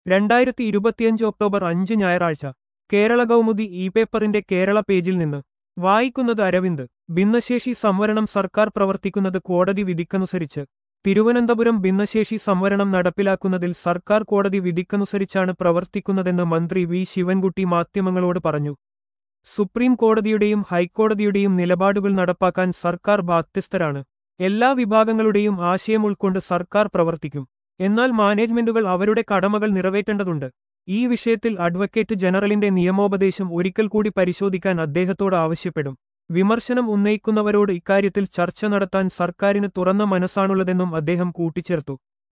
രണ്ടായിരത്തി ഇരുപത്തിയഞ്ച് ഒക്ടോബർ അഞ്ച് ഞായറാഴ്ച കേരള കൗമുദി ഇ പേപ്പറിന്റെ കേരള പേജിൽ നിന്ന് വായിക്കുന്നത് അരവിന്ദ് ഭിന്നശേഷി സംവരണം സർക്കാർ പ്രവർത്തിക്കുന്നത് കോടതി വിധിക്കനുസരിച്ച് തിരുവനന്തപുരം ഭിന്നശേഷി സംവരണം നടപ്പിലാക്കുന്നതിൽ സർക്കാർ കോടതി വിധിക്കനുസരിച്ചാണ് പ്രവർത്തിക്കുന്നതെന്ന് മന്ത്രി വി ശിവൻകുട്ടി മാധ്യമങ്ങളോട് പറഞ്ഞു സുപ്രീം കോടതിയുടെയും ഹൈക്കോടതിയുടെയും നിലപാടുകൾ നടപ്പാക്കാൻ സർക്കാർ ബാധ്യസ്ഥരാണ് എല്ലാ വിഭാഗങ്ങളുടെയും ആശയം ഉൾക്കൊണ്ട് സർക്കാർ പ്രവർത്തിക്കും എന്നാൽ മാനേജ്മെന്റുകൾ അവരുടെ കടമകൾ നിറവേറ്റേണ്ടതുണ്ട് ഈ വിഷയത്തിൽ അഡ്വക്കേറ്റ് ജനറലിന്റെ നിയമോപദേശം ഒരിക്കൽ കൂടി പരിശോധിക്കാൻ അദ്ദേഹത്തോട് ആവശ്യപ്പെടും വിമർശനം ഉന്നയിക്കുന്നവരോട് ഇക്കാര്യത്തിൽ ചർച്ച നടത്താൻ സർക്കാരിന് തുറന്ന മനസ്സാണുള്ളതെന്നും അദ്ദേഹം കൂട്ടിച്ചേർത്തു